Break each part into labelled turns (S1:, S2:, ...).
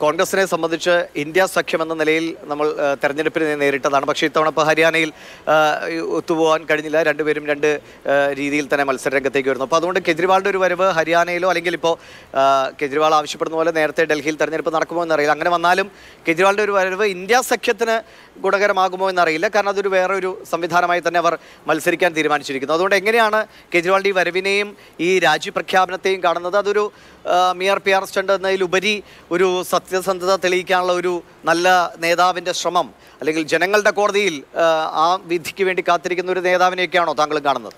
S1: കോൺഗ്രസിനെ സംബന്ധിച്ച് ഇന്ത്യ സഖ്യം എന്ന നിലയിൽ നമ്മൾ ആ, തെരഞ്ഞെടുപ്പിനെ നേരിട്ടതാണ് പക്ഷേ ഇത്തവണ ഇപ്പോൾ ഹരിയാനയിൽ ആ, ഈ ഒത്തുപോകാൻ കഴിഞ്ഞില്ല രണ്ടുപേരും രണ്ട് ആ, രീതിയിൽ തന്നെ മത്സര രംഗത്തേക്ക് വരുന്നു അപ്പോൾ അതുകൊണ്ട് കെജ്രിവാളിൻ്റെ ഒരു വരവ് ഹരിയാനയിലോ അല്ലെങ്കിൽ ഇപ്പോൾ ആ, കെജ്രിവാൾ ആവശ്യപ്പെടുന്ന പോലെ നേരത്തെ ഡൽഹിയിൽ തെരഞ്ഞെടുപ്പ് നടക്കുമോ എന്നറിയില്ല അങ്ങനെ വന്നാലും കെജ്രിവാളിൻ്റെ ഒരു വരവ് ഇന്ത്യ സഖ്യത്തിന് ഗുണകരമാകുമോ എന്നറിയില്ല കാരണം അതൊരു വേറെ ഒരു സംവിധാനമായി തന്നെ അവർ മത്സരിക്കാൻ തീരുമാനിച്ചിരിക്കുന്നു അതുകൊണ്ട് എങ്ങനെയാണ് കെജ്രിവാളിൻ്റെ ഈ വരവിനെയും ഈ രാജ്യപ്രഖ്യാപനത്തെയും കാണുന്നത് അതൊരു ആ, മിയർ പി ആർ സ്റ്റണ്ട് എന്നതിലുപരി ഒരു സത്യസന്ധത തെളിയിക്കാനുള്ള ഒരു നല്ല നേതാവിൻ്റെ ശ്രമം അല്ലെങ്കിൽ ജനങ്ങളുടെ കോടതിയിൽ ആ, ആ വിധിക്ക് വേണ്ടി കാത്തിരിക്കുന്ന ഒരു നേതാവിനെയൊക്കെയാണോ താങ്കൾ കാണുന്നത്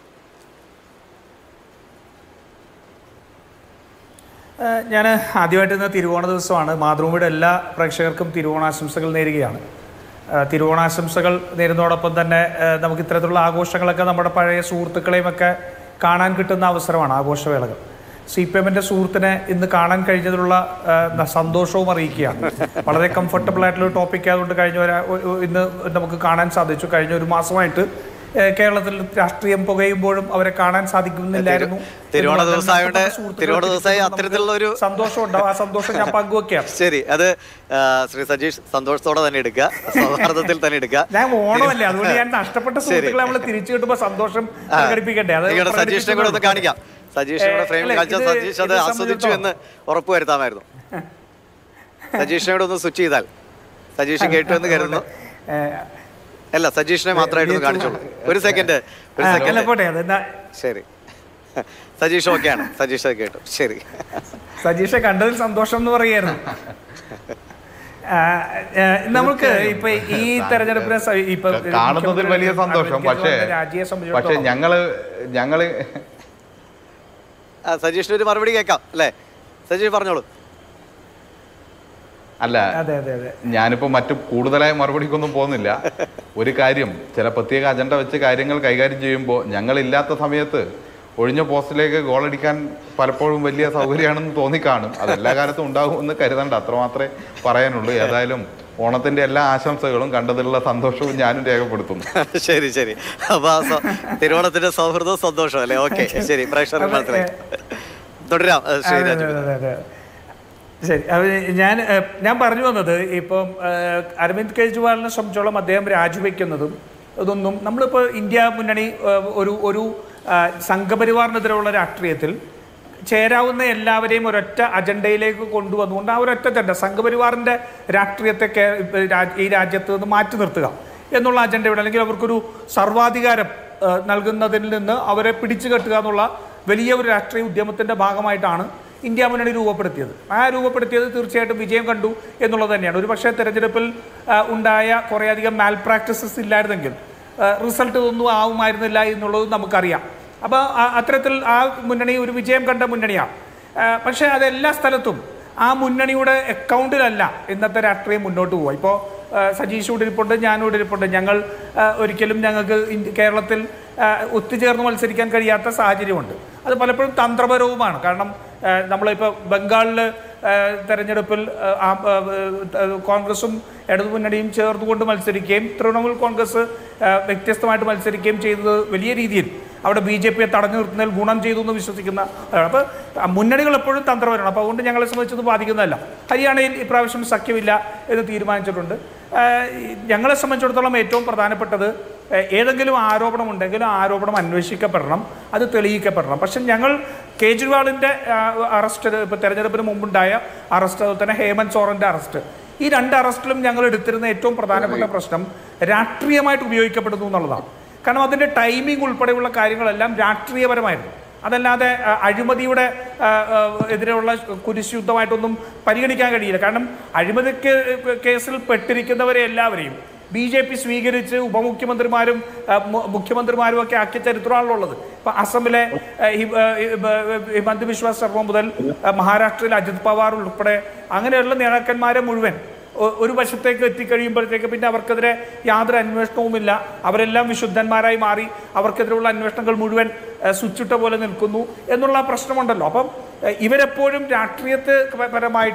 S2: ഞാൻ ആദ്യമായിട്ട് ഇന്ന് തിരുവോണ ദിവസമാണ് മാതൃഭൂമിയുടെ എല്ലാ പ്രേക്ഷകർക്കും തിരുവോണാശംസകൾ നേരുകയാണ് ആ, തിരുവോണാശംസകൾ നേരുന്നതോടൊപ്പം തന്നെ ആ, നമുക്ക് ഇത്തരത്തിലുള്ള ആഘോഷങ്ങളൊക്കെ നമ്മുടെ പഴയ സുഹൃത്തുക്കളെയും ഒക്കെ കാണാൻ കിട്ടുന്ന അവസരമാണ് ആഘോഷവേളകൾ സി പി എമ്മിൻ്റെ സുഹൃത്തിനെ ഇന്ന് കാണാൻ കഴിഞ്ഞതിലുള്ള ആ, സന്തോഷവും അറിയിക്കുകയാണ് വളരെ കംഫർട്ടബിൾ ആയിട്ടുള്ള ഒരു ടോപ്പിക് ആയതുകൊണ്ട് കഴിഞ്ഞ ഒരാ- ഒ- ഒ- ഇന്ന് നമുക്ക് കാണാൻ സാധിച്ചു കഴിഞ്ഞ ഒരു മാസമായിട്ട് ഏ, കേരളത്തിൽ രാഷ്ട്രീയം പുകയുമ്പോഴും അവരെ കാണാൻ സാധിക്കുന്നില്ലായിരുന്നു
S1: തിരുവോണ
S2: എന്ന്
S1: ദിവസമായോണ്ട്
S2: നമ്മുടെ സുഹൃത്തുക്കളെ
S1: തിരുവോണ ദിവസമായി
S2: നമുക്ക്
S1: അത്തരത്തിലുള്ള ഒരു
S2: സന്തോഷം ഉണ്ടാവും ആ സന്തോഷം ഞാൻ പങ്കുവെക്കാം
S1: ശരി അത് ആ, ശ്രീ സജീഷ് സന്തോഷത്തോടെ തന്നെ എടുക്കുക സൗഹാർദ്ദത്തിൽ തന്നെ എടുക്കുക
S2: ഞാൻ ഓണമല്ലേ അതുകൊണ്ട് ഞാൻ നഷ്ടപ്പെട്ട സുഹൃത്തുക്കളെ നമ്മൾ തിരിച്ചു കിട്ടുമ്പോൾ സന്തോഷം പ്രകടിപ്പിക്കട്ടെ അത്
S1: നിങ്ങളുടെ സജീഷിനെ കൂടെ ഒന്ന് കാണിക്കാം സജീഷിനെ കൂടെ
S2: ഏ,
S1: ഫ്രെയിമിൽ
S2: അല്ല,
S1: കാണിച്ച
S2: ഇത്
S1: സജീഷ് അത്
S2: ഇത്
S1: ആസ്വദിച്ചു എന്ന്
S2: സംബന്ധിച്ചിടത്തോളം-
S1: ഉറപ്പുവരുത്താമായിരുന്നു സജീഷിനെ കൂടെ ഒന്ന് സ്വിച്ച് ചെയ്താൽ സജീഷ് കേട്ടു എന്ന് കരുതുന്നു
S2: ഏ,
S1: അല്ല സജീഷിനെ മാത്രമായിട്ട് ഒന്ന് കാണിച്ചോളൂ ഒരു സെക്കൻഡ് ഒരു
S2: ആ, അല്ല
S1: സെക്കൻഡ്
S2: പോട്ടെ അത് എന്നാ
S1: ശരി സജീഷ് ഓക്കെയാണ് സജീഷ് അത് കേട്ടു ശരി
S2: സജീഷെ കണ്ടതിൽ സന്തോഷം എന്ന് പറയായിരുന്നു ആ, ആ, നമുക്ക് ഇപ്പൊ ഈ തെരഞ്ഞെടുപ്പിനെ സ- ഇപ്പൊ
S3: കാണുന്നതിൽ വലിയ സന്തോഷം പക്ഷേ
S2: രാജിയെ
S3: പക്ഷേ
S2: സംബന്ധിച്ചിടത്തോളം
S3: ഞങ്ങള് ഞങ്ങള്
S1: ആ, സജീഷിന് ഒരു മറുപടി കേൾക്കാം അല്ലേ സജീഷ് പറഞ്ഞോളൂ
S3: അല്ല
S2: അതെ അതെ അതെ
S3: ഞാനിപ്പോ മറ്റു കൂടുതലായ മറുപടിക്കൊന്നും പോകുന്നില്ല ഒരു കാര്യം ചില പ്രത്യേക അജണ്ട വെച്ച് കാര്യങ്ങൾ കൈകാര്യം ചെയ്യുമ്പോൾ ഞങ്ങളില്ലാത്ത സമയത്ത് ഒഴിഞ്ഞ പോസ്റ്റിലേക്ക് ഗോളടിക്കാൻ പലപ്പോഴും വലിയ സൗകര്യമാണെന്ന് തോന്നിക്കാണും അത് എല്ലാ കാലത്തും ഉണ്ടാകുമെന്ന് കരുതണ്ട അത്രമാത്രമേ പറയാനുള്ളൂ ഏതായാലും ഓണത്തിന്റെ എല്ലാ ആശംസകളും കണ്ടതിലുള്ള സന്തോഷവും ഞാനും രേഖപ്പെടുത്തുന്നു
S1: ശരി ശരി അപ്പൊ ആ സ- തിരുവോണത്തിന്റെ സൗഹൃദവും സന്തോഷം അല്ലേ ഓക്കെ ശരി പ്രേക്ഷകർ മനസ്സിലായി തുടരാം ആ, ശ്രീ
S2: അതെ,
S1: രാജു
S2: അതെ, അതെ, അതെ. ശരി അത് ഞാൻ ഏഹ്, ഞാൻ പറഞ്ഞു വന്നത് ഇപ്പം ഏഹ്, അരവിന്ദ് കെജ്രിവാളിനെ സംബന്ധിച്ചോളം അദ്ദേഹം രാജിവെക്കുന്നതും ഇതൊന്നും നമ്മളിപ്പോൾ ഇന്ത്യ മുന്നണി ഏഹ്, ഒരു ഒരു ആ, സംഘപരിവാറിനെതിരെയുള്ള രാഷ്ട്രീയത്തിൽ ചേരാവുന്ന എല്ലാവരെയും ഒരൊറ്റ അജണ്ടയിലേക്ക് കൊണ്ടുവന്നുകൊണ്ട് ആ ഒരൊറ്റ അജണ്ട സംഘപരിവാറിൻ്റെ രാഷ്ട്രീയത്തെ കേ- ഇപ്പ രാ- ഈ രാജ്യത്ത് നിന്ന് മാറ്റി നിർത്തുക എന്നുള്ള അജണ്ടയുടെ അല്ലെങ്കിൽ അവർക്കൊരു സർവാധികാരം ഏഹ്, നൽകുന്നതിൽ നിന്ന് അവരെ പിടിച്ചു കെട്ടുക എന്നുള്ള വലിയ ഒരു രാഷ്ട്രീയ ഉദ്യമത്തിൻ്റെ ഭാഗമായിട്ടാണ് ഇന്ത്യ മുന്നണി രൂപപ്പെടുത്തിയത് ആ രൂപപ്പെടുത്തിയത് തീർച്ചയായിട്ടും വിജയം കണ്ടു എന്നുള്ളത് തന്നെയാണ് ഒരു പക്ഷേ തെരഞ്ഞെടുപ്പിൽ ആ, ഉണ്ടായ കുറേയധികം മാൽ പ്രാക്ടീസസ് ഇല്ലായിരുന്നെങ്കിൽ റിസൾട്ട് ഒന്നും ആവുമായിരുന്നില്ല എന്നുള്ളത് നമുക്കറിയാം അപ്പോൾ അത്തരത്തിൽ ആ മുന്നണി ഒരു വിജയം കണ്ട മുന്നണിയാണ് ആ, പക്ഷേ അത് എല്ലാ സ്ഥലത്തും ആ മുന്നണിയുടെ അക്കൗണ്ടിലല്ല ഇന്നത്തെ രാഷ്ട്രീയം മുന്നോട്ട് പോവുക ഇപ്പോൾ സജീഷ് ഇവിടെ ഇരിപ്പുണ്ട് ഞാനും ഇവിടെ ഇരിപ്പുണ്ട് ഞങ്ങൾ ആ, ഒരിക്കലും ഞങ്ങൾക്ക് ഇന്ത്യ- കേരളത്തിൽ ആ, ഒത്തുചേർന്ന് മത്സരിക്കാൻ കഴിയാത്ത സാഹചര്യമുണ്ട് അത് പലപ്പോഴും തന്ത്രപരവുമാണ് കാരണം ആ, നമ്മളിപ്പോൾ ബംഗാളിൽ ആ, തെരഞ്ഞെടുപ്പിൽ ആ, ആ, ആ, കോൺഗ്രസും ഇടതുമുന്നണിയും ചേർന്നുകൊണ്ട് മത്സരിക്കുകയും തൃണമൂൽ കോൺഗ്രസ് ആ, വ്യത്യസ്തമായിട്ട് മത്സരിക്കുകയും ചെയ്തത് വലിയ രീതിയിൽ അവിടെ ബി ജെ പിയെ തടഞ്ഞു നിർത്തുന്നതിൽ ഗുണം ചെയ്തു എന്ന് വിശ്വസിക്കുന്ന അപ്പോൾ മുന്നണികൾ എപ്പോഴും തന്ത്രപരമാണ് അപ്പോൾ അതുകൊണ്ട് ഞങ്ങളെ സംബന്ധിച്ചത് ബാധിക്കുന്നതല്ല ഹരിയാനയിൽ ഇപ്രാവശ്യം സഖ്യമില്ല എന്ന് തീരുമാനിച്ചിട്ടുണ്ട് ആ, ഈ ഞങ്ങളെ സംബന്ധിച്ചിടത്തോളം ഏറ്റവും പ്രധാനപ്പെട്ടത് ഏഹ്, ഏതെങ്കിലും ആരോപണം ഉണ്ടെങ്കിൽ ആ ആരോപണം അന്വേഷിക്കപ്പെടണം അത് തെളിയിക്കപ്പെടണം പക്ഷെ ഞങ്ങൾ കേജ്രിവാളിൻ്റെ അറസ്റ്റ് ഇപ്പോൾ തെരഞ്ഞെടുപ്പിന് മുമ്പുണ്ടായ അറസ്റ്റ് അതുപോലെ തന്നെ ഹേമന്ത് സോറൻ്റെ അറസ്റ്റ് ഈ രണ്ട് അറസ്റ്റിലും ഞങ്ങൾ എടുത്തിരുന്ന ഏറ്റവും പ്രധാനപ്പെട്ട പ്രശ്നം രാഷ്ട്രീയമായിട്ട് ഉപയോഗിക്കപ്പെടുന്നു എന്നുള്ളതാണ് കാരണം അതിൻ്റെ ടൈമിംഗ് ഉൾപ്പെടെയുള്ള കാര്യങ്ങളെല്ലാം രാഷ്ട്രീയപരമായിരുന്നു അതല്ലാതെ ആ, അഴിമതിയുടെ ആ, ആ, എതിരെയുള്ള കുരിശുദ്ധമായിട്ടൊന്നും പരിഗണിക്കാൻ കഴിയില്ല കാരണം അഴിമതിക്ക് കേസിൽ പെട്ടിരിക്കുന്നവരെ എല്ലാവരെയും ബി ജെ പി സ്വീകരിച്ച് ഉപമുഖ്യമന്ത്രിമാരും ആ, മു- മുഖ്യമന്ത്രിമാരും ഒക്കെ ആക്കിയ ചരിത്രമാണല്ലോ ഉള്ളത് ഇപ്പൊ അസമിലെ ആ, ഹി- ആ, ഹി- ബ- ഹിമന്ത് വിശ്വ ശർമ്മ മുതൽ ആ, മഹാരാഷ്ട്രയിൽ അജിത് പവാർ ഉൾപ്പെടെ അങ്ങനെയുള്ള നേതാക്കന്മാരെ മുഴുവൻ ഒ- ഒരു വശത്തേക്ക് എത്തിക്കഴിയുമ്പോഴത്തേക്ക് പിന്നെ അവർക്കെതിരെ യാതൊരു അന്വേഷണവുമില്ല അവരെല്ലാം വിശുദ്ധന്മാരായി മാറി അവർക്കെതിരെയുള്ള അന്വേഷണങ്ങൾ മുഴുവൻ ഏഹ്, സ്വിച്ചിട്ട പോലെ നിൽക്കുന്നു എന്നുള്ള പ്രശ്നമുണ്ടല്ലോ അപ്പം ഏഹ്, ഇവരെപ്പോഴും രാഷ്ട്രീയത്തെ പരമായിട്ട്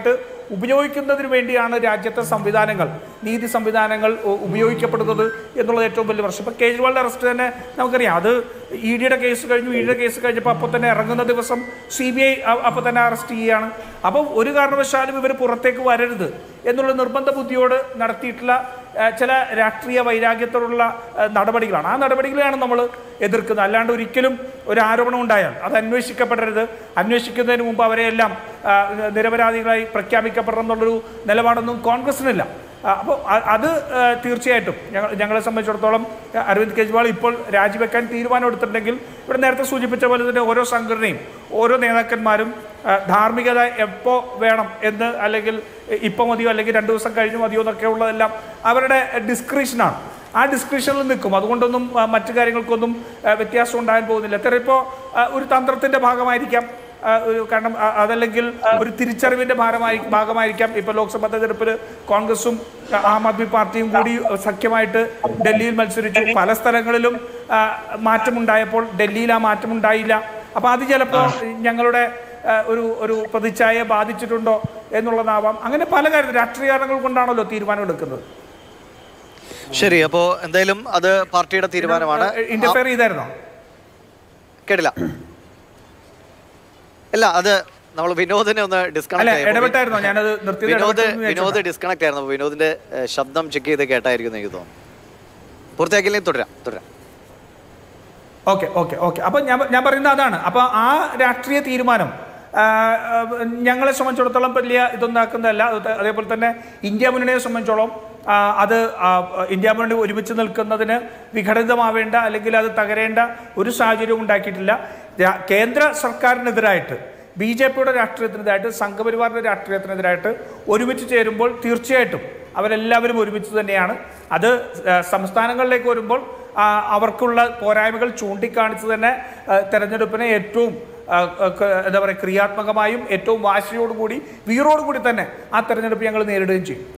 S2: ഉപയോഗിക്കുന്നതിന് വേണ്ടിയാണ് രാജ്യത്തെ സംവിധാനങ്ങൾ നീതി സംവിധാനങ്ങൾ ഉ- ഉപയോഗിക്കപ്പെടുന്നത് എന്നുള്ളത് ഏറ്റവും വലിയ പ്രശ്നം ഇപ്പോൾ കേജ്രിവാളിൻ്റെ അറസ്റ്റ് തന്നെ നമുക്കറിയാം അത് ഇ ഡിയുടെ കേസ് കഴിഞ്ഞു ഇ ഡിയുടെ കേസ് കഴിഞ്ഞപ്പോൾ അപ്പോൾ തന്നെ ഇറങ്ങുന്ന ദിവസം സി ബി ഐ അപ്പോൾ തന്നെ അറസ്റ്റ് ചെയ്യുകയാണ് അപ്പം ഒരു കാരണവശാലും ഇവർ പുറത്തേക്ക് വരരുത് എന്നുള്ള നിർബന്ധ ബുദ്ധിയോട് നടത്തിയിട്ടുള്ള ആ, ചില രാഷ്ട്രീയ വൈരാഗ്യത്തോടുള്ള ആ, നടപടികളാണ് ആ നടപടികളെയാണ് നമ്മൾ എതിർക്കുന്നത് അല്ലാണ്ട് ഒരിക്കലും ഒരു ആരോപണം ഉണ്ടായാൽ അത് അന്വേഷിക്കപ്പെടരുത് അന്വേഷിക്കുന്നതിന് മുമ്പ് അവരെയെല്ലാം ആ, നിരപരാധികളായി പ്രഖ്യാപിക്കപ്പെടണം എന്നുള്ളൊരു നിലപാടൊന്നും കോൺഗ്രസിനില്ല അപ്പോൾ അത് ആ, തീർച്ചയായിട്ടും ഞങ്ങൾ ഞങ്ങളെ സംബന്ധിച്ചിടത്തോളം ആ, അരവിന്ദ് കെജ്രിവാൾ ഇപ്പോൾ രാജിവെക്കാൻ തീരുമാനം എടുത്തിട്ടുണ്ടെങ്കിൽ ഇവിടെ നേരത്തെ സൂചിപ്പിച്ച പോലെ തന്നെ ഓരോ സംഘടനയും ഓരോ നേതാക്കന്മാരും ആ, ധാർമ്മികത എപ്പോൾ വേണം എന്ന് അല്ലെങ്കിൽ ഇപ്പോൾ മതിയോ അല്ലെങ്കിൽ രണ്ട് ദിവസം കഴിഞ്ഞ് മതിയോ എന്നൊക്കെ ഉള്ളതെല്ലാം അവരുടെ ഡിസ്ക്രിപ്ഷനാണ് ആ ഡിസ്ക്രിപ്ഷനിൽ നിൽക്കും അതുകൊണ്ടൊന്നും ആ, മറ്റു കാര്യങ്ങൾക്കൊന്നും ആ, വ്യത്യാസം ഉണ്ടാകാൻ പോകുന്നില്ല ചിലപ്പോൾ ഒരു തന്ത്രത്തിൻ്റെ ഭാഗമായിരിക്കാം ആ, ഒരു കാരണം ആ, അതല്ലെങ്കിൽ ഒരു തിരിച്ചറിവിന്റെ ഭാരമായി ഭാഗമായിരിക്കാം ഇപ്പൊ ലോക്സഭാ തെരഞ്ഞെടുപ്പിൽ കോൺഗ്രസും ആ, ആം ആദ്മി പാർട്ടിയും കൂടി സഖ്യമായിട്ട് ഡൽഹിയിൽ മത്സരിച്ചു പല സ്ഥലങ്ങളിലും ആ, മാറ്റമുണ്ടായപ്പോൾ ഡൽഹിയിൽ ആ മാറ്റമുണ്ടായില്ല അപ്പൊ അത് ചിലപ്പോൾ ഞങ്ങളുടെ ആ, ഒരു ഒരു പ്രതിച്ഛായയെ ബാധിച്ചിട്ടുണ്ടോ എന്നുള്ളതാവാം അങ്ങനെ പല കാര്യത്തിൽ രാഷ്ട്രീയ കാരണങ്ങൾ കൊണ്ടാണല്ലോ തീരുമാനം എടുക്കുന്നത്
S1: ശരി അപ്പോ എന്തായാലും അത് പാർട്ടിയുടെ തീരുമാനമാണ്
S2: ഇന്റർഫെയർ ചെയ്തായിരുന്നോ
S1: കേട്ടില്ല ഇല്ല അത് നമ്മൾ വിനോദിനെ ഒന്ന്
S2: അല്ല
S1: ഡിസ്കണക്ട്
S2: ഇടപെട്ടായിരുന്നോ ഞാനത് നിർത്തിയത്
S1: വിനോദ്
S2: ഇടപെട്ടെന്ന്
S1: വിനോദ്
S2: വിചാരിച്ചതാ.
S1: ഡിസ്കണക്ട് ആയിരുന്നു അപ്പൊ വിനോദിന്റെ ഏഹ്, ശബ്ദം ചെക്ക് ചെയ്ത് കേട്ടായിരിക്കും എനിക്ക് തോന്നുന്നു പൂർത്തിയാക്കിയില്ലെങ്കിൽ തുടരാം തുടരാം
S2: ഓക്കെ ഓക്കെ ഓക്കെ അപ്പം ഞാൻ ഞാൻ പറയുന്നത് അതാണ് അപ്പോൾ ആ രാഷ്ട്രീയ തീരുമാനം ആ, ആ, ഞങ്ങളെ സംബന്ധിച്ചിടത്തോളം വലിയ ഇതൊന്നാക്കുന്നതല്ല അത് അതേപോലെ തന്നെ ഇന്ത്യ മുന്നണിയെ സംബന്ധിച്ചോളം ആ, അത് ആ, ഇന്ത്യ മുന്നണി ഒരുമിച്ച് നിൽക്കുന്നതിന് വിഘടിതമാവേണ്ട അല്ലെങ്കിൽ അത് തകരേണ്ട ഒരു സാഹചര്യവും ഉണ്ടാക്കിയിട്ടില്ല രാ- കേന്ദ്ര സർക്കാരിനെതിരായിട്ട് ബി ജെ പിയുടെ രാഷ്ട്രീയത്തിനെതിരായിട്ട് സംഘപരിവാറിൻ്റെ രാഷ്ട്രീയത്തിനെതിരായിട്ട് ഒരുമിച്ച് ചേരുമ്പോൾ തീർച്ചയായിട്ടും അവരെല്ലാവരും ഒരുമിച്ച് തന്നെയാണ് അത് ആ, സംസ്ഥാനങ്ങളിലേക്ക് വരുമ്പോൾ ആ, അവർക്കുള്ള പോരായ്മകൾ ചൂണ്ടിക്കാണിച്ച് തന്നെ ആ, തെരഞ്ഞെടുപ്പിനെ ഏറ്റവും ആ, ആ, ക- എന്താ പറയുക ക്രിയാത്മകമായും ഏറ്റവും വാശിയോടുകൂടി വീറോടുകൂടി തന്നെ ആ തെരഞ്ഞെടുപ്പ് ഞങ്ങൾ നേരിടുകയും ചെയ്യും